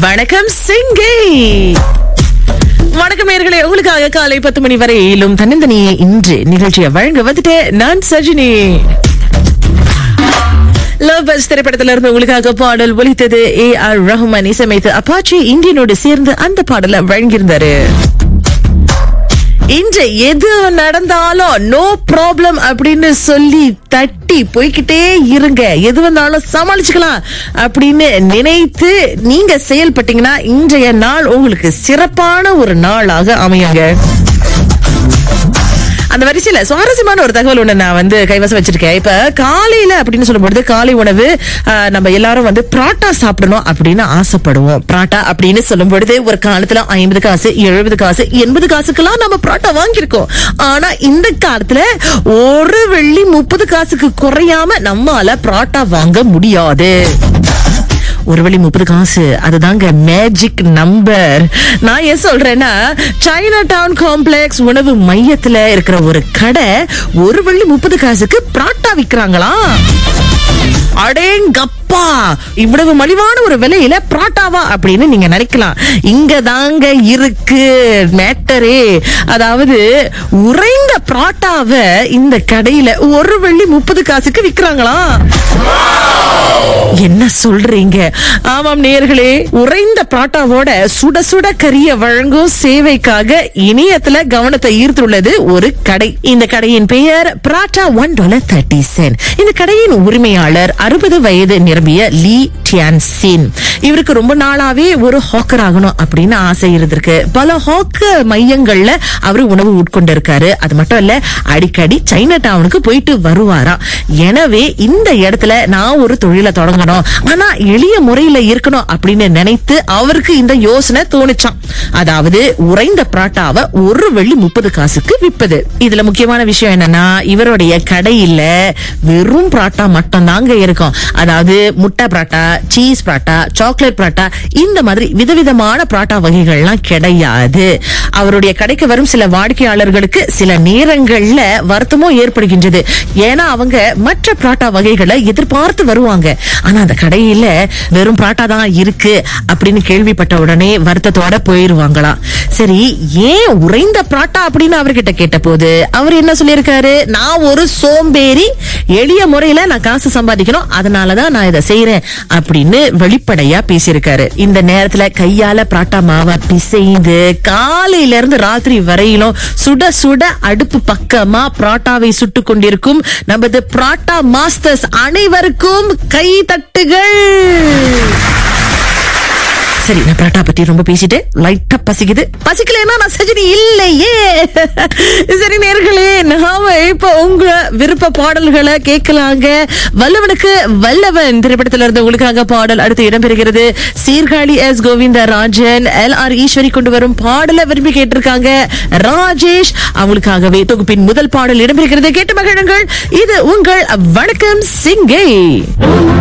வணக்கம் சிங்கை வணக்கம் நேர்களே உங்களுக்காக காலை பத்து மணி வரையிலும் தன்னந்தனியே இன்று நிகழ்ச்சியை வழங்க வந்துட்டு நான் சஜினி லவ் பஸ் திரைப்படத்துல இருந்து உங்களுக்காக பாடல் ஒலித்தது ஏ ஆர் ரஹ்மான் இசையமைத்து அப்பாச்சி இந்தியனோடு சேர்ந்து அந்த பாடலை வழங்கியிருந்தாரு இன்று எது நடந்தாலும் நோ ப்ராப்ளம் அப்படின்னு சொல்லி தட்டி போய்கிட்டே இருங்க எது வந்தாலும் சமாளிச்சுக்கலாம் அப்படின்னு நினைத்து நீங்க செயல்பட்டீங்கன்னா இன்றைய நாள் உங்களுக்கு சிறப்பான ஒரு நாளாக அமையுங்க அந்த வரிசையில சுவாரஸ்யமான ஒரு தகவல் ஒண்ணு நான் வந்து கைவசம் வச்சிருக்கேன் இப்ப காலையில அப்படின்னு சொல்லும்பொழுது காலை உணவு ஆஹ், நம்ம எல்லாரும் வந்து பராட்டா சாப்பிடணும் அப்படின்னு ஆசைப்படுவோம் பராட்டா அப்படின்னு சொல்லும் பொழுது ஒரு காலத்துல ஐம்பது காசு எழுபது காசு எண்பது காசுக்கெல்லாம் நம்ம பராட்டா வாங்கியிருக்கோம் ஆனா இந்த காலத்துல ஒரு வெள்ளி முப்பது காசுக்கு குறையாம நம்மால பராட்டா வாங்க முடியாது ஒரு வழி முப்பது காசு அதுதாங்க மேஜிக் நம்பர் நான் ஏன் சொல்றேன்னா சைனா டவுன் காம்ப்ளெக்ஸ் உணவு மையத்துல இருக்கிற ஒரு கடை ஒரு வள்ளி முப்பது காசுக்கு பராட்டா விக்கிறாங்களாம் அடேங்கப்பா இவ்வளவு மலிவான ஒரு விலையில பராட்டாவா அப்படின்னு நீங்க நினைக்கலாம் இங்க தாங்க இருக்கு மேட்டரே அதாவது உறைந்த பராட்டாவை இந்த கடையில ஒரு வெள்ளி முப்பது காசுக்கு விக்கிறாங்களாம் என்ன சொல்றீங்க ஆமாம் நேர்களே உறைந்த பராட்டாவோட சுட சுட கறிய வழங்கும் சேவைக்காக இணையத்துல கவனத்தை ஈர்த்துள்ளது ஒரு கடை இந்த கடையின் பெயர் parotta one dollar thirty cent இந்த கடையின் உரிமையாளர் அறுபது வயது நிரம்பிய லீ டியான் சின் இவருக்கு ரொம்ப நாளாவே ஒரு ஹாக்கர் ஆகணும் அப்படின்னு ஆசை இருந்திருக்கு பல ஹாக்கர் மையங்கள்ல அவரு உணவு உட்கொண்டிருக்காரு அது மட்டும் இல்ல அடிக்கடி சைனா டவுனுக்கு போயிட்டு வருவாராம் எனவே இந்த இடத்துல நான் ஒரு தொழிலை தொடங்கணும் ஆனா எளிய முறையில இருக்கணும் அப்படின்னு நினைத்து அவருக்கு இந்த யோசனை தோணுச்சாம் அதாவது உறைந்த பராட்டாவை ஒரு வெள்ளி முப்பது காசுக்கு விற்பது இதுல முக்கியமான விஷயம் என்னன்னா இவருடைய கடையில வெறும் பராட்டா மட்டும் தாங்க இருக்கும் அதாவது முட்டை பராட்டா சீஸ் பராட்டா சாக்லேட் பராட்டா இந்த மாதிரி விதவிதமான பராட்டா வகைகள்லாம் கிடையாது அவருடைய கடைக்கு வரும் சில வாடிக்கையாளர்களுக்கு சில நேரங்கள்ல வருத்தமும் ஏற்படுகின்றது ஏன்னா அவங்க மற்ற பராட்டா வகைகளை எதிர்பார்த்து வருவாங்க ஆனா அந்த கடையில வெறும் பராட்டா தான் இருக்கு அப்படின்னு கேள்விப்பட்ட உடனே வருத்தத்தோட போயிருவாங்களாம் சரி ஏன் உறைந்த பராட்டா அப்படின்னு அவர்கிட்ட கேட்ட போது அவர் என்ன சொல்லியிருக்காரு நான் ஒரு சோம்பேறி எளிய முறையில நான் காசு சம்பாதிக்கணும் அதனாலதான் நான் இதை செய்யறேன் அப்படின்னு வெளிப்படையா பேசியிருக்காரு இந்த நேரத்துல கையால பராட்டா மாவா பிசைந்து காலையில இருந்து ராத்திரி வரையிலும் சுட சுட அடுப்பு பக்கமா பராட்டாவை சுட்டு கொண்டிருக்கும் நமது பராட்டா மாஸ்டர்ஸ் அனைவருக்கும் கை தட்டுகள் சரி நான் பராட்டா பத்தி ரொம்ப பேசிட்டு லைட்டா பசிக்குது பசிக்கலன்னா நான் சஜினி இல்லையே சரி நேர்களே நாம இப்ப உங்க விருப்ப பாடல்களை கேட்கலாங்க வல்லவனுக்கு வல்லவன் திரைப்படத்துல இருந்து உங்களுக்காக பாடல் அடுத்து இடம்பெறுகிறது Sirkazhi S Govindarajan L R Eswari கொண்டு வரும் பாடலை விரும்பி கேட்டிருக்காங்க ராஜேஷ் அவங்களுக்காகவே தொகுப்பின் முதல் பாடல் இடம்பெறுகிறது கேட்டு மகிழுங்கள் இது உங்கள் வணக்கம் சிங்கை